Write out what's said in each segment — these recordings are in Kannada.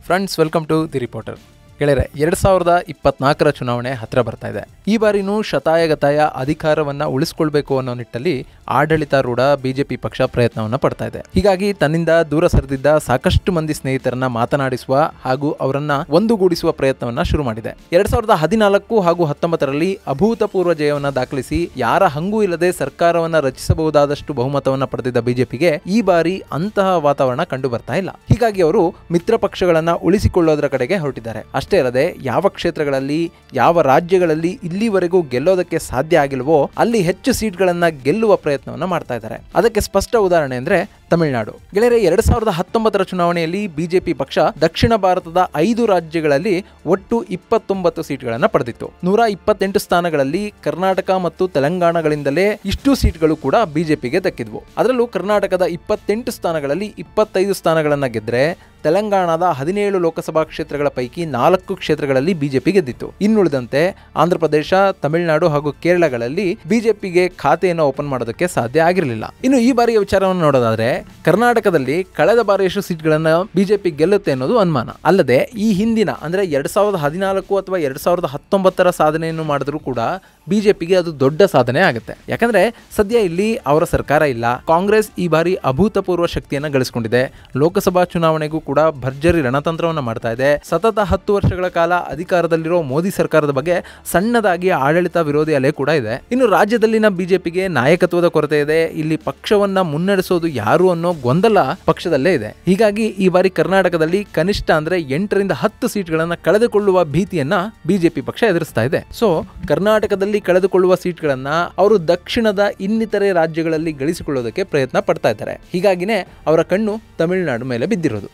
friends welcome to the reporter ಗೆಳೆಯರೆ ಎರಡ್ ಸಾವಿರದ ಇಪ್ಪತ್ನಾಲ್ಕರ ಚುನಾವಣೆ ಹತ್ರ ಬರ್ತಾ ಇದೆ ಈ ಬಾರಿನೂ ಶತಾಯಗತಾಯ ಅಧಿಕಾರವನ್ನ ಉಳಿಸ್ಕೊಳ್ಬೇಕು ಅನ್ನೋ ನಿಟ್ಟಲ್ಲಿ ಆಡಳಿತಾರೂಢ ಬಿಜೆಪಿ ಪಕ್ಷ ಪ್ರಯತ್ನವನ್ನ ಪಡ್ತಾ ಇದೆ ಹೀಗಾಗಿ ತನ್ನಿಂದ ದೂರ ಸರಿದಿದ್ದ ಸಾಕಷ್ಟು ಮಂದಿ ಸ್ನೇಹಿತರನ್ನ ಮಾತನಾಡಿಸುವ ಹಾಗೂ ಅವರನ್ನ ಒಂದುಗೂಡಿಸುವ ಪ್ರಯತ್ನವನ್ನ ಶುರು ಮಾಡಿದೆ ಎರಡ್ ಸಾವಿರದ ಹದಿನಾಲ್ಕು ಹಾಗೂ ಹತ್ತೊಂಬತ್ತರಲ್ಲಿ ಅಭೂತಪೂರ್ವ ಜಯವನ್ನ ದಾಖಲಿಸಿ ಯಾರ ಹಂಗೂ ಇಲ್ಲದೆ ಸರ್ಕಾರವನ್ನ ರಚಿಸಬಹುದಾದಷ್ಟು ಬಹುಮತವನ್ನ ಪಡೆದಿದ್ದ ಬಿಜೆಪಿಗೆ ಈ ಬಾರಿ ಅಂತಹ ವಾತಾವರಣ ಕಂಡು ಬರ್ತಾ ಇಲ್ಲ ಹೀಗಾಗಿ ಅವರು ಮಿತ್ರ ಪಕ್ಷಗಳನ್ನ ಉಳಿಸಿಕೊಳ್ಳೋದರ ಕಡೆಗೆ ಹೊರಟಿದ್ದಾರೆ ಅಷ್ಟೇ ಅಲ್ಲದೆ ಯಾವ ಕ್ಷೇತ್ರಗಳಲ್ಲಿ ಯಾವ ರಾಜ್ಯಗಳಲ್ಲಿ ಇಲ್ಲಿವರೆಗೂ ಗೆಲ್ಲೋದಕ್ಕೆ ಸಾಧ್ಯ ಆಗಿಲ್ವೋ ಅಲ್ಲಿ ಹೆಚ್ಚು ಸೀಟ್ಗಳನ್ನ ಗೆಲ್ಲುವ ಪ್ರಯತ್ನವನ್ನ ಮಾಡ್ತಾ ಇದ್ದಾರೆ ಅದಕ್ಕೆ ಸ್ಪಷ್ಟ ಉದಾಹರಣೆ ಅಂದ್ರೆ ತಮಿಳುನಾಡು ಗೆಳೆಯರೆ ಎರಡ್ ಸಾವಿರದ ಹತ್ತೊಂಬತ್ತರ ಚುನಾವಣೆಯಲ್ಲಿ ಬಿಜೆಪಿ ಪಕ್ಷ ದಕ್ಷಿಣ ಭಾರತದ ಐದು ರಾಜ್ಯಗಳಲ್ಲಿ ಒಟ್ಟು ಇಪ್ಪತ್ತೊಂಬತ್ತು ಸೀಟ್ಗಳನ್ನು ಪಡೆದಿತ್ತು ನೂರ ಇಪ್ಪತ್ತೆಂಟು ಸ್ಥಾನಗಳಲ್ಲಿ ಕರ್ನಾಟಕ ಮತ್ತು ತೆಲಂಗಾಣಗಳಿಂದಲೇ ಇಷ್ಟು ಸೀಟ್ಗಳು ಕೂಡ ಬಿಜೆಪಿಗೆ ದಕ್ಕಿದ್ವು ಅದರಲ್ಲೂ ಕರ್ನಾಟಕದ ಇಪ್ಪತ್ತೆಂಟು ಸ್ಥಾನಗಳಲ್ಲಿ ಇಪ್ಪತ್ತೈದು ಸ್ಥಾನಗಳನ್ನು ಗೆದ್ರೆ ತೆಲಂಗಾಣದ ಹದಿನೇಳು ಲೋಕಸಭಾ ಕ್ಷೇತ್ರಗಳ ಪೈಕಿ ನಾಲ್ಕು ಕ್ಷೇತ್ರಗಳಲ್ಲಿ ಬಿಜೆಪಿ ಗೆದ್ದಿತ್ತು ಇನ್ನುಳಿದಂತೆ ಆಂಧ್ರ ಪ್ರದೇಶ ತಮಿಳುನಾಡು ಹಾಗೂ ಕೇರಳಗಳಲ್ಲಿ ಬಿಜೆಪಿಗೆ ಖಾತೆಯನ್ನು ಓಪನ್ ಮಾಡೋದಕ್ಕೆ ಸಾಧ್ಯ ಆಗಿರಲಿಲ್ಲ ಇನ್ನು ಈ ಬಾರಿಯ ವಿಚಾರವನ್ನು ನೋಡೋದಾದ್ರೆ ಕರ್ನಾಟಕದಲ್ಲಿ ಕಳೆದ ಬಾರಿ ಎಷ್ಟು ಸೀಟ್ಗಳನ್ನ ಬಿಜೆಪಿ ಗೆಲ್ಲುತ್ತೆ ಅನ್ನೋದು ಅನುಮಾನ ಅಲ್ಲದೆ ಈ ಹಿಂದಿನ ಅಂದ್ರೆ ಎರಡ್ ಸಾವಿರದ ಹದಿನಾಲ್ಕು ಅಥವಾ ಎರಡ್ ಸಾವಿರದ ಹತ್ತೊಂಬತ್ತರ ಸಾಧನೆಯನ್ನು ಮಾಡಿದ್ರು ಕೂಡ ಬಿಜೆಪಿಗೆ ಅದು ದೊಡ್ಡ ಸಾಧನೆ ಆಗುತ್ತೆ ಯಾಕಂದ್ರೆ ಸದ್ಯ ಇಲ್ಲಿ ಅವರ ಸರ್ಕಾರ ಇಲ್ಲ ಕಾಂಗ್ರೆಸ್ ಈ ಬಾರಿ ಅಭೂತಪೂರ್ವ ಶಕ್ತಿಯನ್ನ ಗಳಿಸಿಕೊಂಡಿದೆ ಲೋಕಸಭಾ ಚುನಾವಣೆಗೂ ಕೂಡ ಭರ್ಜರಿ ರಣತಂತ್ರವನ್ನ ಮಾಡ್ತಾ ಇದೆ ಸತತ ಹತ್ತು ವರ್ಷಗಳ ಕಾಲ ಅಧಿಕಾರದಲ್ಲಿರೋ ಮೋದಿ ಸರ್ಕಾರದ ಬಗ್ಗೆ ಸಣ್ಣದಾಗಿ ಆಡಳಿತ ವಿರೋಧಿ ಅಲೆ ಕೂಡ ಇದೆ ಇನ್ನು ರಾಜ್ಯದಲ್ಲಿನ ಬಿಜೆಪಿಗೆ ನಾಯಕತ್ವದ ಕೊರತೆ ಇದೆ ಇಲ್ಲಿ ಪಕ್ಷವನ್ನ ಮುನ್ನಡೆಸೋದು ಯಾರು ಅನ್ನೋ ಗೊಂದಲ ಪಕ್ಷದಲ್ಲೇ ಇದೆ ಹೀಗಾಗಿ ಈ ಬಾರಿ ಕರ್ನಾಟಕದಲ್ಲಿ ಕನಿಷ್ಠ ಅಂದ್ರೆ ಎಂಟರಿಂದ ಹತ್ತು ಸೀಟ್ಗಳನ್ನ ಕಳೆದುಕೊಳ್ಳುವ ಭೀತಿಯನ್ನ ಬಿಜೆಪಿ ಪಕ್ಷ ಎದುರಿಸ್ತಾ ಇದೆ ಸೊ ಕರ್ನಾಟಕದಲ್ಲಿ ಕಳೆದುಕೊಳ್ಳುವ ಸೀಟ್ಗಳನ್ನ ಅವರು ದಕ್ಷಿಣದ ಇನ್ನಿತರೆ ರಾಜ್ಯಗಳಲ್ಲಿ ಗಳಿಸಿಕೊಳ್ಳೋದಕ್ಕೆ ಪ್ರಯತ್ನ ಪಡ್ತಾ ಇದ್ದಾರೆ ಹೀಗಾಗಿನೇ ಅವರ ಕಣ್ಣು ತಮಿಳುನಾಡು ಮೇಲೆ ಬಿದ್ದಿರೋದು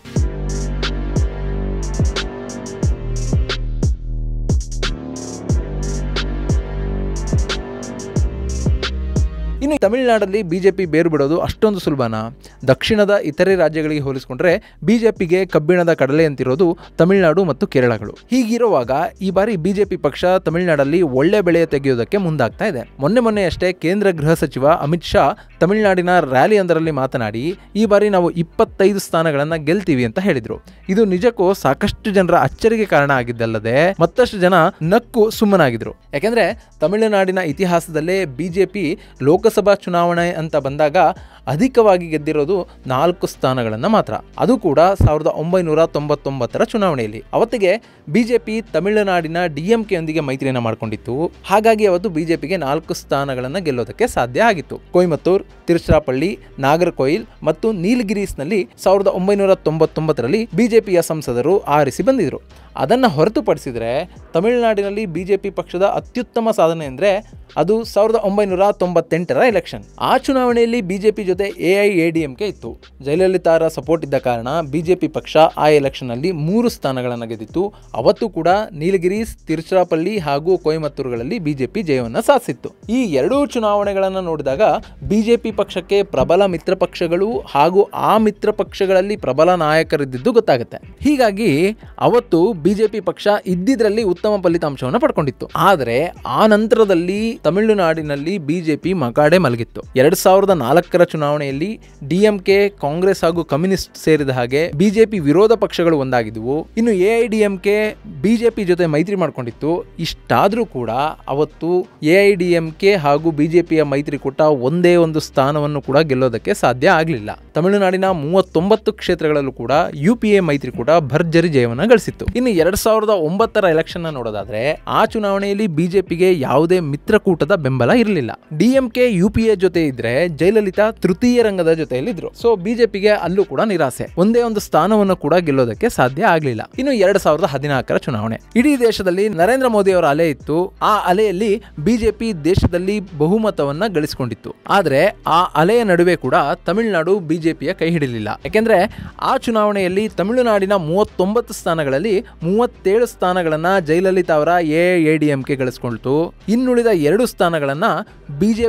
ಇನ್ನು ತಮಿಳುನಾಡಲ್ಲಿ ಬಿಜೆಪಿ ಬೇರು ಬಿಡೋದು ಅಷ್ಟೊಂದು ಸುಲಭನಾ ದಕ್ಷಿಣದ ಇತರೆ ರಾಜ್ಯಗಳಿಗೆ ಹೋಲಿಸಿಕೊಂಡ್ರೆ ಬಿಜೆಪಿಗೆ ಕಬ್ಬಿಣದ ಕಡಲೆ ಅಂತಿರೋದು ತಮಿಳುನಾಡು ಮತ್ತು ಕೇರಳಗಳು ಹೀಗಿರುವಾಗ ಈ ಬಾರಿ ಬಿಜೆಪಿ ಪಕ್ಷ ತಮಿಳುನಾಡಲ್ಲಿ ಒಳ್ಳೆ ಬೆಳೆಯ ತೆಗೆಯೋದಕ್ಕೆ ಮುಂದಾಗ್ತಾ ಇದೆ ಮೊನ್ನೆ ಮೊನ್ನೆಯಷ್ಟೇ ಕೇಂದ್ರ ಗೃಹ ಸಚಿವ ಅಮಿತ್ ಶಾ ತಮಿಳುನಾಡಿನ ರ್ಯಾಲಿಯೊಂದರಲ್ಲಿ ಮಾತನಾಡಿ ಈ ಬಾರಿ ನಾವು ಇಪ್ಪತ್ತೈದು ಸ್ಥಾನಗಳನ್ನ ಗೆಲ್ತೀವಿ ಅಂತ ಹೇಳಿದ್ರು ಇದು ನಿಜಕ್ಕೂ ಸಾಕಷ್ಟು ಜನರ ಅಚ್ಚರಿಗೆ ಕಾರಣ ಆಗಿದ್ದಲ್ಲದೆ ಮತ್ತಷ್ಟು ಜನ ನಕ್ಕು ಸುಮ್ಮನಾಗಿದ್ರು ಯಾಕೆಂದ್ರೆ ತಮಿಳುನಾಡಿನ ಇತಿಹಾಸದಲ್ಲೇ ಬಿಜೆಪಿ ಲೋಕಸಭಾ ಚುನಾವಣೆ ಅಂತ ಬಂದಾಗ ಅಧಿಕವಾಗಿ ಗೆದ್ದಿರೋದು ನಾಲ್ಕು ಸ್ಥಾನಗಳನ್ನು ಮಾತ್ರ ಅದು ಕೂಡ ಸಾವಿರದ ಒಂಬೈನೂರ ತೊಂಬತ್ತೊಂಬತ್ತರ ಚುನಾವಣೆಯಲ್ಲಿ ಅವತ್ತಿಗೆ ಬಿಜೆಪಿ ತಮಿಳುನಾಡಿನ ಡಿಎಂಕೆಯೊಂದಿಗೆ ಮೈತ್ರಿಯನ್ನು ಮಾಡಿಕೊಂಡಿತ್ತು ಹಾಗಾಗಿ ಅವತ್ತು ಬಿಜೆಪಿಗೆ ನಾಲ್ಕು ಸ್ಥಾನಗಳನ್ನು ಗೆಲ್ಲೋದಕ್ಕೆ ಸಾಧ್ಯ ಆಗಿತ್ತು ಕೊಯಮತ್ತೂರ್ ತಿರುಚಿರಾಪಳ್ಳಿ ನಾಗರ್ಕೋಯಿಲ್ ಮತ್ತು ನೀಲಗಿರೀಸ್ನಲ್ಲಿ ಸಾವಿರದ ಒಂಬೈನೂರ ತೊಂಬತ್ತೊಂಬತ್ತರಲ್ಲಿ ಬಿಜೆಪಿಯ ಸಂಸದರು ಆರಿಸಿ ಬಂದಿದ್ರು ಅದನ್ನು ಹೊರತುಪಡಿಸಿದರೆ ತಮಿಳುನಾಡಿನಲ್ಲಿ ಬಿಜೆಪಿ ಪಕ್ಷದ ಅತ್ಯುತ್ತಮ ಸಾಧನೆ ಅಂದರೆ ಅದು ಸಾವಿರದ ಒಂಬೈನೂರ ತೊಂಬತ್ತೆಂಟರ ಎಲೆಕ್ಷನ್ ಆ ಚುನಾವಣೆಯಲ್ಲಿ ಬಿಜೆಪಿ ಜೊತೆ A I A D M K ಇತ್ತು ಜಯಲಲಿತಾರ ಸಪೋರ್ಟ್ ಇದ್ದ ಕಾರಣ ಬಿಜೆಪಿ ಪಕ್ಷ ಆ ಎಲೆಕ್ಷನ್ನಲ್ಲಿ ಮೂರು ಸ್ಥಾನಗಳನ್ನು ಗೆದ್ದಿತ್ತು ಅವತ್ತು ಕೂಡ ನೀಲಗಿರೀಸ್ ತಿರುಚಿರಾಪಳ್ಳಿ ಹಾಗೂ ಕೊಯಮತ್ತೂರುಗಳಲ್ಲಿ ಬಿಜೆಪಿ ಜಯವನ್ನು ಸಾಧಿಸಿತ್ತು ಈ ಎರಡೂ ಚುನಾವಣೆಗಳನ್ನು ನೋಡಿದಾಗ ಬಿಜೆಪಿ ಪಕ್ಷಕ್ಕೆ ಪ್ರಬಲ ಮಿತ್ರ ಪಕ್ಷಗಳು ಹಾಗೂ ಆ ಮಿತ್ರ ಪಕ್ಷಗಳಲ್ಲಿ ಪ್ರಬಲ ನಾಯಕರಿದ್ದಿದ್ದು ಗೊತ್ತಾಗುತ್ತೆ ಹೀಗಾಗಿ ಅವತ್ತು ಬಿಜೆಪಿ ಪಕ್ಷ ಇದ್ದಿದ್ರಲ್ಲಿ ಉತ್ತಮ ಫಲಿತಾಂಶವನ್ನು ಪಡ್ಕೊಂಡಿತ್ತು ಆದರೆ ಆ ನಂತರದಲ್ಲಿ ತಮಿಳುನಾಡಿನಲ್ಲಿ ಬಿಜೆಪಿ ಮಕಾಡೆ ಮಲಗಿತ್ತು ಎರಡ್ ಸಾವಿರದ ನಾಲ್ಕರ ಚುನಾವಣೆಯಲ್ಲಿ ಡಿಎಂಕೆ ಕಾಂಗ್ರೆಸ್ ಹಾಗೂ ಕಮ್ಯುನಿಸ್ಟ್ ಸೇರಿದ ಹಾಗೆ ಬಿಜೆಪಿ ವಿರೋಧ ಪಕ್ಷಗಳು ಒಂದಾಗಿದ್ವು ಇನ್ನು A I D M K BJP ಜೊತೆ ಮೈತ್ರಿ ಮಾಡ್ಕೊಂಡಿತ್ತು ಇಷ್ಟಾದ್ರೂ ಕೂಡ ಅವತ್ತು A I D M K ಹಾಗೂ ಬಿಜೆಪಿಯ ಮೈತ್ರಿಕೂಟ ಒಂದೇ ಒಂದು ಸ್ಥಾನವನ್ನು ಕೂಡ ಗೆಲ್ಲೋದಕ್ಕೆ ಸಾಧ್ಯ ಆಗಲಿಲ್ಲ ತಮಿಳುನಾಡಿನ ಮೂವತ್ತೊಂಬತ್ತು ಕ್ಷೇತ್ರಗಳಲ್ಲೂ ಕೂಡ ಯು ಪಿ ಎ ಮೈತ್ರಿಕೂಟ ಭರ್ಜರಿ ಜಯವನ್ನು ಗಳಿಸಿತ್ತು ಇನ್ನು ಎರಡ್ ಸಾವಿರದ ಒಂಬತ್ತರ ಎಲೆಕ್ಷನ್ ನೋಡೋದಾದ್ರೆ ಆ ಚುನಾವಣೆಯಲ್ಲಿ ಬಿಜೆಪಿಗೆ ಯಾವುದೇ ಮಿತ್ರಕೂಟದ ಬೆಂಬಲ ಇರಲಿಲ್ಲ ಡಿಎಂಕೆ ಯು ಪಿ ಎ ಜೊತೆ ಇದ್ರೆ ಜಯಲಲಿತಾ ತೃತೀಯ ರಂಗದ ಜೊತೆಯಲ್ಲಿ ಇದ್ರು ಸೊ ಬಿಜೆಪಿಗೆ ಅಲ್ಲೂ ಕೂಡ ನಿರಾಸೆ ಒಂದೇ ಒಂದು ಸ್ಥಾನವನ್ನು ಕೂಡ ಗೆಲ್ಲೋದಕ್ಕೆ ಸಾಧ್ಯ ಆಗಲಿಲ್ಲ ಇನ್ನು ಎರಡ್ ಸಾವಿರದ ಹದಿನಾಲ್ಕರ ಚುನಾವಣೆ ಇಡೀ ದೇಶದಲ್ಲಿ ನರೇಂದ್ರ ಮೋದಿ ಅವರ ಅಲೆ ಇತ್ತು ಆ ಅಲೆಯಲ್ಲಿ ಬಿಜೆಪಿ ದೇಶದಲ್ಲಿ ಬಹುಮತವನ್ನ ಗಳಿಸಿಕೊಂಡಿತ್ತು ಆದ್ರೆ ಆ ಅಲೆಯ ನಡುವೆ ಕೂಡ ತಮಿಳುನಾಡು ಬಿಜೆಪಿಯ ಕೈ ಹಿಡಿಲಿಲ್ಲ ಯಾಕೆಂದ್ರೆ ಆ ಚುನಾವಣೆಯಲ್ಲಿ ತಮಿಳುನಾಡಿನ ಮೂವತ್ತೊಂಬತ್ತು ಸ್ಥಾನಗಳಲ್ಲಿ ಮೂವತ್ತೇಳು ಸ್ಥಾನಗಳನ್ನ ಜಯಲಲಿತಾ ಅವರ A A D M K ಗಳಿಸ್ಕೊಳ್ತು ಇನ್ನುಳಿದ ಎರಡು ಸ್ಥಾನಗಳನ್ನ ಬಿಜೆಪಿ ಹಾಗೂ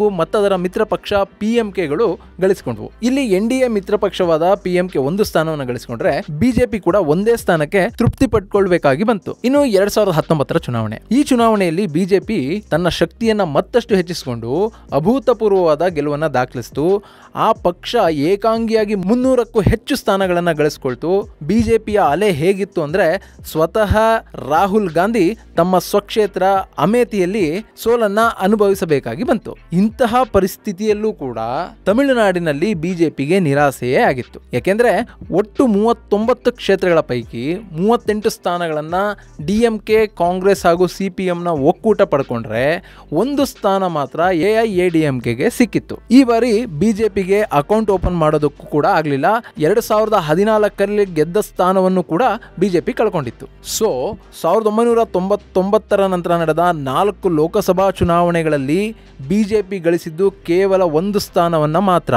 ಹಾಗೂ ಮತ್ತದರ ಮಿತ್ರ ಪಕ್ಷ ಪಿಎಂಕೆಗಳು ಗಳಿಸಿಕೊಂಡ್ವು ಇಲ್ಲಿ ಎನ್ ಡಿ ಎ ಮಿತ್ರ ಪಕ್ಷವಾದ ಪಿಎಂಕೆ ಒಂದು ಸ್ಥಾನವನ್ನು ಗಳಿಸಿಕೊಂಡ್ರೆ ಬಿಜೆಪಿ ಕೂಡ ಒಂದೇ ಸ್ಥಾನಕ್ಕೆ ತೃಪ್ತಿ ಪಟ್ಕೊಳ್ಬೇಕಾಗಿ ಬಂತು ಇನ್ನು ಎರಡ್ ಸಾವಿರದ ಹತ್ತೊಂಬತ್ತರ ಚುನಾವಣೆ ಈ ಚುನಾವಣೆಯಲ್ಲಿ ಬಿಜೆಪಿ ತನ್ನ ಶಕ್ತಿಯನ್ನ ಮತ್ತಷ್ಟು ಹೆಚ್ಚಿಸಿಕೊಂಡು ಅಭೂತಪೂರ್ವವಾದ ಗೆಲುವನ್ನ ದಾಖಲಿಸಿತು ಆ ಪಕ್ಷ ಏಕಾಂಗಿಯಾಗಿ ಮುನ್ನೂರಕ್ಕೂ ಹೆಚ್ಚು ಸ್ಥಾನಗಳನ್ನ ಗಳಿಸ್ಕೊಳ್ತು ಬಿಜೆಪಿಯ ಅಲೆ ಹೇಗಿತ್ತು ಅಂದ್ರೆ ಸ್ವತಃ ರಾಹುಲ್ ಗಾಂಧಿ ತಮ್ಮ ಸ್ವಕ್ಷೇತ್ರ ಅಮೇಥಿಯಲ್ಲಿ ಸೋಲನ್ನ ಅನುಭವಿಸಬೇಕಾಗಿ ಬಂತು ಇಂತಹ ಪರಿಸ್ಥಿತಿಯಲ್ಲೂ ಕೂಡ ತಮಿಳುನಾಡಿನಲ್ಲಿ ಬಿಜೆಪಿಗೆ ನಿರಾಸೆಯೇ ಆಗಿತ್ತು ಯಾಕೆಂದ್ರೆ ಒಟ್ಟು ಮೂವತ್ತೊಂಬತ್ತು ಕ್ಷೇತ್ರಗಳ ಪೈಕಿ ಮೂವತ್ತೆಂಟು ಸ್ಥಾನಗಳನ್ನ ಡಿ ಎಂ ಕೆ ಕಾಂಗ್ರೆಸ್ ಹಾಗೂ ಸಿ ಪಿ ಎಂನ ಒಕ್ಕೂಟ ಪಡ್ಕೊಂಡ್ರೆ ಒಂದು ಸ್ಥಾನ ಮಾತ್ರ A I A D M ಕೆಗೆ ಸಿಕ್ಕಿತ್ತು ಈ ಬಾರಿ ಬಿಜೆಪಿಗೆ ಅಕೌಂಟ್ ಓಪನ್ ಮಾಡೋದಕ್ಕೂ ಕೂಡ ಆಗಲಿಲ್ಲ ಎರಡು ಸಾವಿರದ ಹದಿನಾಲ್ಕರಲ್ಲಿ ಗೆದ್ದ ಸ್ಥಾನವನ್ನು ಕೂಡ ಬಿಜೆಪಿ ಕಳ್ಕೊಂಡಿತ್ತು ಸೊ ಸಾವಿರದ ಒಂಬೈನೂರ ತೊಂಬತ್ತೊಂಬತ್ತರ ನಂತರ ನಡೆದ ನಾಲ್ಕು ಲೋಕಸಭಾ ಚುನಾವಣೆಗಳಲ್ಲಿ ಬಿಜೆಪಿ ಗಳಿಸಿದ್ದು ಕೇವಲ ಒಂದು ಸ್ಥಾನವನ್ನ ಮಾತ್ರ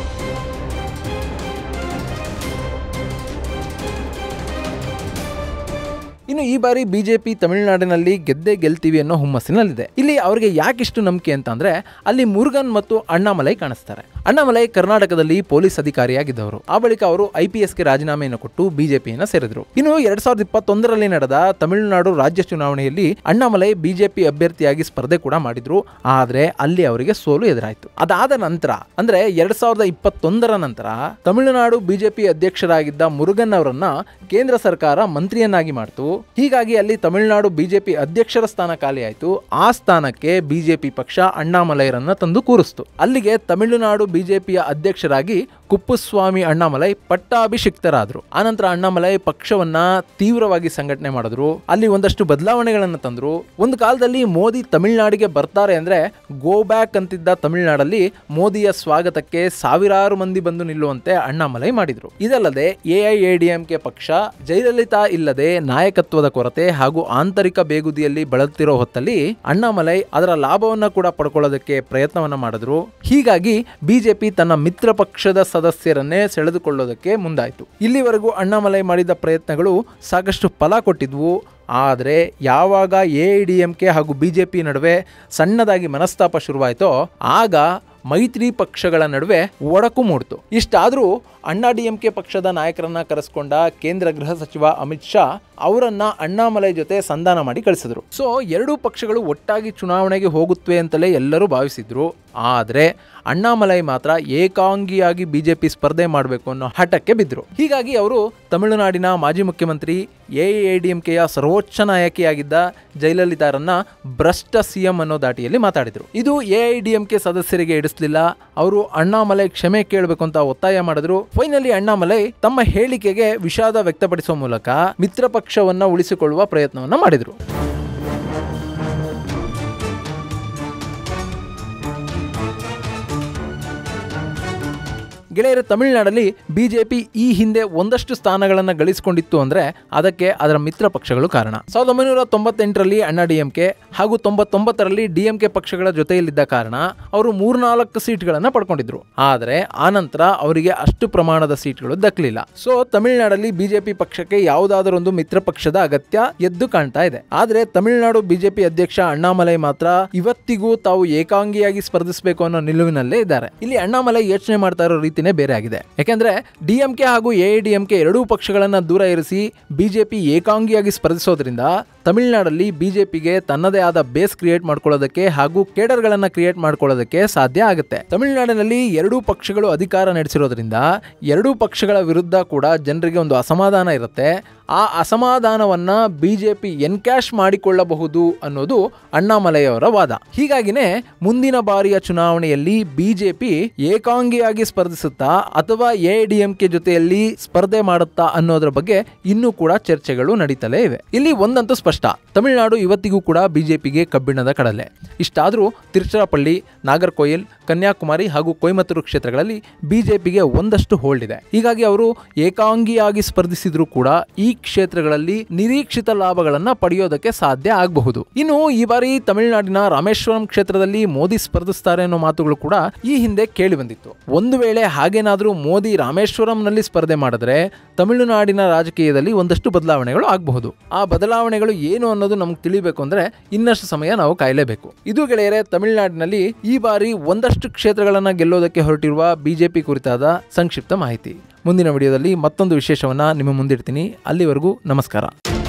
ಇನ್ನು ಈ ಬಾರಿ ಬಿಜೆಪಿ ತಮಿಳುನಾಡಿನಲ್ಲಿ ಗೆದ್ದೇ ಗೆಲ್ತೀವಿ ಅನ್ನೋ ಹುಮ್ಮಸ್ಸಿನಲ್ಲಿದೆ ಇಲ್ಲಿ ಅವರಿಗೆ ಯಾಕಿಷ್ಟು ನಂಬಿಕೆ ಅಂತ ಅಂದ್ರೆ ಅಲ್ಲಿ ಮುರುಗನ್ ಮತ್ತು ಅಣ್ಣಾಮಲೈ ಕಾಣಿಸ್ತಾರೆ ಅಣ್ಣಾಮಲೈ ಕರ್ನಾಟಕದಲ್ಲಿ ಪೊಲೀಸ್ ಅಧಿಕಾರಿಯಾಗಿದ್ದವರು ಆ ಬಳಿಕ ಅವರು ಐ ಪಿ ಎಸ್ಗೆ ರಾಜೀನಾಮೆಯನ್ನು ಕೊಟ್ಟು ಬಿಜೆಪಿಯನ್ನು ಸೇರಿದ್ರು ಇನ್ನು ಎರಡ್ ಸಾವಿರದ ಇಪ್ಪತ್ತೊಂದರಲ್ಲಿ ನಡೆದ ತಮಿಳುನಾಡು ರಾಜ್ಯ ಚುನಾವಣೆಯಲ್ಲಿ ಅಣ್ಣಾಮಲೈ ಬಿಜೆಪಿ ಅಭ್ಯರ್ಥಿಯಾಗಿ ಸ್ಪರ್ಧೆ ಕೂಡ ಮಾಡಿದ್ರು ಆದ್ರೆ ಅಲ್ಲಿ ಅವರಿಗೆ ಸೋಲು ಎದುರಾಯಿತು ಅದಾದ ನಂತರ ಅಂದ್ರೆ ಎರಡ್ ಸಾವಿರದ ಇಪ್ಪತ್ತೊಂದರ ನಂತರ ತಮಿಳುನಾಡು ಬಿಜೆಪಿ ಅಧ್ಯಕ್ಷರಾಗಿದ್ದ ಮುರುಗನ್ ಅವರನ್ನ ಕೇಂದ್ರ ಸರ್ಕಾರ ಮಂತ್ರಿಯನ್ನಾಗಿ ಮಾಡ್ತು ಹೀಗಾಗಿ ಅಲ್ಲಿ ತಮಿಳುನಾಡು ಬಿಜೆಪಿ ಅಧ್ಯಕ್ಷರ ಸ್ಥಾನ ಖಾಲಿಯಾಯಿತು ಆ ಸ್ಥಾನಕ್ಕೆ ಬಿಜೆಪಿ ಪಕ್ಷ ಅಣ್ಣಾಮಲೈರನ್ನ ತಂದು ಕೂರಿಸ್ತು ಅಲ್ಲಿಗೆ ತಮಿಳುನಾಡು ಬಿಜೆಪಿಯ ಅಧ್ಯಕ್ಷರಾಗಿ ಕುಪ್ಪುಸ್ವಾಮಿ ಅಣ್ಣಾಮಲೈ ಪಟ್ಟಾಭಿಷಿಕ್ತರಾದ್ರು ಆನಂತರ ಅಣ್ಣಾಮಲೈ ಪಕ್ಷವನ್ನ ತೀವ್ರವಾಗಿ ಸಂಘಟನೆ ಮಾಡಿದ್ರು ಅಲ್ಲಿ ಒಂದಷ್ಟು ಬದಲಾವಣೆಗಳನ್ನು ತಂದ್ರು ಒಂದು ಕಾಲದಲ್ಲಿ ಮೋದಿ ತಮಿಳುನಾಡಿಗೆ ಬರ್ತಾರೆ ಅಂದ್ರೆ ಗೋ ಬ್ಯಾಕ್ ಅಂತಿದ್ದ ತಮಿಳುನಾಡಲ್ಲಿ ಮೋದಿಯ ಸ್ವಾಗತಕ್ಕೆ ಸಾವಿರಾರು ಮಂದಿ ಬಂದು ನಿಲ್ಲುವಂತೆ ಅಣ್ಣಾಮಲೈ ಮಾಡಿದ್ರು ಇದಲ್ಲದೆ ಎಐಎಡಿಎಂಕೆ ಪಕ್ಷ ಜಯಲಲಿತಾ ಇಲ್ಲದೆ ನಾಯಕತ್ವದ ಕೊರತೆ ಹಾಗೂ ಆಂತರಿಕ ಬೇಗುದಿಯಲ್ಲಿ ಬಳಲ್ತಿರೋ ಹೊತ್ತಲ್ಲಿ ಅಣ್ಣಾಮಲೈ ಅದರ ಲಾಭವನ್ನ ಕೂಡ ಪಡ್ಕೊಳ್ಳೋದಕ್ಕೆ ಪ್ರಯತ್ನವನ್ನ ಮಾಡಿದ್ರು ಹೀಗಾಗಿ ಬಿಜೆಪಿ ತನ್ನ ಮಿತ್ರ ಪಕ್ಷದ ಸದಸ್ಯರನ್ನೇ ಸೆಳೆದುಕೊಳ್ಳೋದಕ್ಕೆ ಮುಂದಾಯಿತು ಇಲ್ಲಿವರೆಗೂ ಅಣ್ಣಾಮಲೈ ಮಾಡಿದ ಪ್ರಯತ್ನಗಳು ಸಾಕಷ್ಟು ಫಲ ಕೊಟ್ಟಿದ್ವು ಆದರೆ ಯಾವಾಗ A I D M K ಹಾಗೂ ಬಿ ಜೆ ಪಿ ನಡುವೆ ಸಣ್ಣದಾಗಿ ಮನಸ್ತಾಪ ಶುರುವಾಯಿತೋ ಆಗ ಮೈತ್ರಿ ಪಕ್ಷಗಳ ನಡುವೆ ಒಡಕು ಮೂಡ್ತು ಇಷ್ಟಾದರೂ ಅಣ್ಣಾ ಡಿ ಎಂ ಕೆ ಪಕ್ಷದ ನಾಯಕರನ್ನ ಕರೆಸ್ಕೊಂಡ ಕೇಂದ್ರ ಗೃಹ ಸಚಿವ ಅಮಿತ್ ಶಾ ಅವರನ್ನ ಅಣ್ಣಾಮಲೈ ಜೊತೆ ಸಂಧಾನ ಮಾಡಿ ಕಳಿಸಿದ್ರು ಸೊ ಎರಡೂ ಪಕ್ಷಗಳು ಒಟ್ಟಾಗಿ ಚುನಾವಣೆಗೆ ಹೋಗುತ್ತವೆ ಅಂತಲೇ ಎಲ್ಲರೂ ಭಾವಿಸಿದ್ರು ಆದರೆ ಅಣ್ಣಾಮಲೈ ಮಾತ್ರ ಏಕಾಂಗಿಯಾಗಿ ಬಿಜೆಪಿ ಸ್ಪರ್ಧೆ ಮಾಡಬೇಕು ಅನ್ನೋ ಹಠಕ್ಕೆ ಬಿದ್ದರು ಹೀಗಾಗಿ ಅವರು ತಮಿಳುನಾಡಿನ ಮಾಜಿ ಮುಖ್ಯಮಂತ್ರಿ ಎಐಎಡಿಎಂಕೆಯ ಸರ್ವೋಚ್ಚ ನಾಯಕಿಯಾಗಿದ್ದ ಜಯಲಲಿತಾರನ್ನ ಭ್ರಷ್ಟ ಸಿಎಂ ಅನ್ನೋ ದಾಟಿಯಲ್ಲಿ ಮಾತಾಡಿದರು ಇದು ಎಐಡಿಎಂಕೆ ಸದಸ್ಯರಿಗೆ ಇಡಿಸಲಿಲ್ಲ ಅವರು ಅಣ್ಣಾಮಲೈ ಕ್ಷಮೆ ಕೇಳಬೇಕು ಅಂತ ಒತ್ತಾಯ ಮಾಡಿದ್ರು ಫೈನಲಿ ಅಣ್ಣಾಮಲೈ ತಮ್ಮ ಹೇಳಿಕೆಗೆ ವಿಷಾದ ವ್ಯಕ್ತಪಡಿಸುವ ಮೂಲಕ ಮಿತ್ರ ಪಕ್ಷವನ್ನ ಉಳಿಸಿಕೊಳ್ಳುವ ಪ್ರಯತ್ನವನ್ನ ಮಾಡಿದರು ಗೆಳೆಯರ ತಮಿಳುನಾಡಲ್ಲಿ ಬಿಜೆಪಿ ಈ ಹಿಂದೆ ಒಂದಷ್ಟು ಸ್ಥಾನಗಳನ್ನು ಗಳಿಸಿಕೊಂಡಿತ್ತು ಅಂದ್ರೆ ಅದಕ್ಕೆ ಅದರ ಮಿತ್ರ ಪಕ್ಷಗಳು ಕಾರಣ ಸಾವಿರದ ಒಂಬೈನೂರ ತೊಂಬತ್ತೆಂಟರಲ್ಲಿ ಅಣ್ಣಾ ಡಿಎಂಕೆ ಹಾಗೂ ತೊಂಬತ್ತೊಂಬತ್ತರಲ್ಲಿ ಡಿಎಂಕೆ ಪಕ್ಷಗಳ ಜೊತೆಯಲ್ಲಿದ್ದ ಕಾರಣ ಅವರು ಮೂರ್ನಾಲ್ಕು ಸೀಟ್ಗಳನ್ನು ಪಡ್ಕೊಂಡಿದ್ರು ಆದರೆ ಆನಂತರ ಅವರಿಗೆ ಅಷ್ಟು ಪ್ರಮಾಣದ ಸೀಟ್ಗಳು ದಕ್ಕಲಿಲ್ಲ ಸೊ ತಮಿಳುನಾಡಲ್ಲಿ ಬಿಜೆಪಿ ಪಕ್ಷಕ್ಕೆ ಯಾವುದಾದರೊಂದು ಮಿತ್ರ ಪಕ್ಷದ ಅಗತ್ಯ ಎದ್ದು ಕಾಣ್ತಾ ಇದೆ ಆದ್ರೆ ತಮಿಳುನಾಡು ಬಿಜೆಪಿ ಅಧ್ಯಕ್ಷ ಅಣ್ಣಾಮಲೈ ಮಾತ್ರ ಇವತ್ತಿಗೂ ತಾವು ಏಕಾಂಗಿಯಾಗಿ ಸ್ಪರ್ಧಿಸಬೇಕು ಅನ್ನೋ ನಿಲುವಿನಲ್ಲೇ ಇದ್ದಾರೆ ಇಲ್ಲಿ ಅಣ್ಣಾಮಲೈ ಯೋಚನೆ ಮಾಡ್ತಾ ಇರೋ ರೀತಿನೇ ಬೇರೆ ಆಗಿದೆ ಯಾಕೆಂದ್ರೆ ಡಿಎಂಕೆ ಹಾಗೂ ಎಐಡಿಎಂಕೆ ಎರಡೂ ಪಕ್ಷಗಳನ್ನ ದೂರ ಇರಿಸಿ ಬಿಜೆಪಿ ಏಕಾಂಗಿಯಾಗಿ ಸ್ಪರ್ಧಿಸೋದ್ರಿಂದ ತಮಿಳುನಾಡಲ್ಲಿ ಬಿಜೆಪಿಗೆ ತನ್ನದೇ ಆದ ಬೇಸ್ ಕ್ರಿಯೇಟ್ ಮಾಡ್ಕೊಳ್ಳೋದಕ್ಕೆ ಹಾಗೂ ಕೇಡರ್ಗಳನ್ನ ಕ್ರಿಯೇಟ್ ಮಾಡ್ಕೊಳ್ಳೋದಕ್ಕೆ ಸಾಧ್ಯ ಆಗುತ್ತೆ ತಮಿಳುನಾಡಿನಲ್ಲಿ ಎರಡೂ ಪಕ್ಷಗಳು ಅಧಿಕಾರ ನಡೆಸಿರೋದ್ರಿಂದ ಎರಡೂ ಪಕ್ಷಗಳ ವಿರುದ್ಧ ಕೂಡ ಜನರಿಗೆ ಒಂದು ಅಸಮಾಧಾನ ಇರುತ್ತೆ ಆ ಅಸಮಾಧಾನವನ್ನ ಬಿಜೆಪಿ ಎನ್ಕ್ಯಾಶ್ ಮಾಡಿಕೊಳ್ಳಬಹುದು ಅನ್ನೋದು ಅಣ್ಣಾಮಲೈಯವರ ವಾದ ಹೀಗಾಗಿನೇ ಮುಂದಿನ ಬಾರಿಯ ಚುನಾವಣೆಯಲ್ಲಿ ಬಿಜೆಪಿ ಏಕಾಂಗಿಯಾಗಿ ಸ್ಪರ್ಧಿಸುತ್ತಾ ಅಥವಾ ಎಐಡಿಎಂಕೆ ಜೊತೆಯಲ್ಲಿ ಸ್ಪರ್ಧೆ ಮಾಡುತ್ತಾ ಅನ್ನೋದ್ರ ಬಗ್ಗೆ ಇನ್ನೂ ಕೂಡ ಚರ್ಚೆಗಳು ನಡೀತಲೇ ಇವೆ ಇಲ್ಲಿ ಒಂದಂತೂ ಸ್ಪಷ್ಟ ತಮಿಳುನಾಡು ಇವತ್ತಿಗೂ ಕೂಡ ಬಿಜೆಪಿಗೆ ಕಬ್ಬಿಣದ ಕಡಲೆ ಇಷ್ಟಾದರೂ ತಿರುಚಿರಾಪಳ್ಳಿ ನಾಗರ್ಕೋಯಿಲ್ ಕನ್ಯಾಕುಮಾರಿ ಹಾಗೂ ಕೊಯಮತ್ತೂರು ಕ್ಷೇತ್ರಗಳಲ್ಲಿ ಬಿಜೆಪಿಗೆ ಒಂದಷ್ಟು ಹೋಲ್ಡ್ ಇದೆ ಹೀಗಾಗಿ ಅವರು ಏಕಾಂಗಿಯಾಗಿ ಸ್ಪರ್ಧಿಸಿದ್ರು ಕೂಡ ಈ ಕ್ಷೇತ್ರಗಳಲ್ಲಿ ನಿರೀಕ್ಷಿತ ಲಾಭಗಳನ್ನ ಪಡೆಯೋದಕ್ಕೆ ಸಾಧ್ಯ ಆಗಬಹುದು ಇನ್ನು ಈ ಬಾರಿ ತಮಿಳುನಾಡಿನ ರಾಮೇಶ್ವರಂ ಕ್ಷೇತ್ರದಲ್ಲಿ ಮೋದಿ ಸ್ಪರ್ಧಿಸ್ತಾರೆ ಅನ್ನೋ ಮಾತುಗಳು ಕೂಡ ಈ ಹಿಂದೆ ಕೇಳಿ ಬಂದಿತ್ತು ಒಂದು ವೇಳೆ ಹಾಗೇನಾದ್ರೂ ಮೋದಿ ರಾಮೇಶ್ವರಂನಲ್ಲಿ ಸ್ಪರ್ಧೆ ಮಾಡಿದ್ರೆ ತಮಿಳುನಾಡಿನ ರಾಜಕೀಯದಲ್ಲಿ ಒಂದಷ್ಟು ಬದಲಾವಣೆಗಳು ಆಗಬಹುದು ಆ ಬದಲಾವಣೆಗಳು ಏನು ಅನ್ನೋದು ನಮ್ಗೆ ತಿಳಿಬೇಕು ಅಂದರೆ ಇನ್ನಷ್ಟು ಸಮಯ ನಾವು ಕಾಯಲೇಬೇಕು ಇದು ಗೆಳೆಯರೆ ತಮಿಳುನಾಡಿನಲ್ಲಿ ಈ ಬಾರಿ ಒಂದಷ್ಟು ಕ್ಷೇತ್ರಗಳನ್ನು ಗೆಲ್ಲೋದಕ್ಕೆ ಹೊರಟಿರುವ ಬಿಜೆಪಿ ಕುರಿತಾದ ಸಂಕ್ಷಿಪ್ತ ಮಾಹಿತಿ ಮುಂದಿನ ವಿಡಿಯೋದಲ್ಲಿ ಮತ್ತೊಂದು ವಿಶೇಷವನ್ನು ನಿಮ್ಮ ಮುಂದಿಡ್ತೀನಿ ಅಲ್ಲಿವರೆಗೂ ನಮಸ್ಕಾರ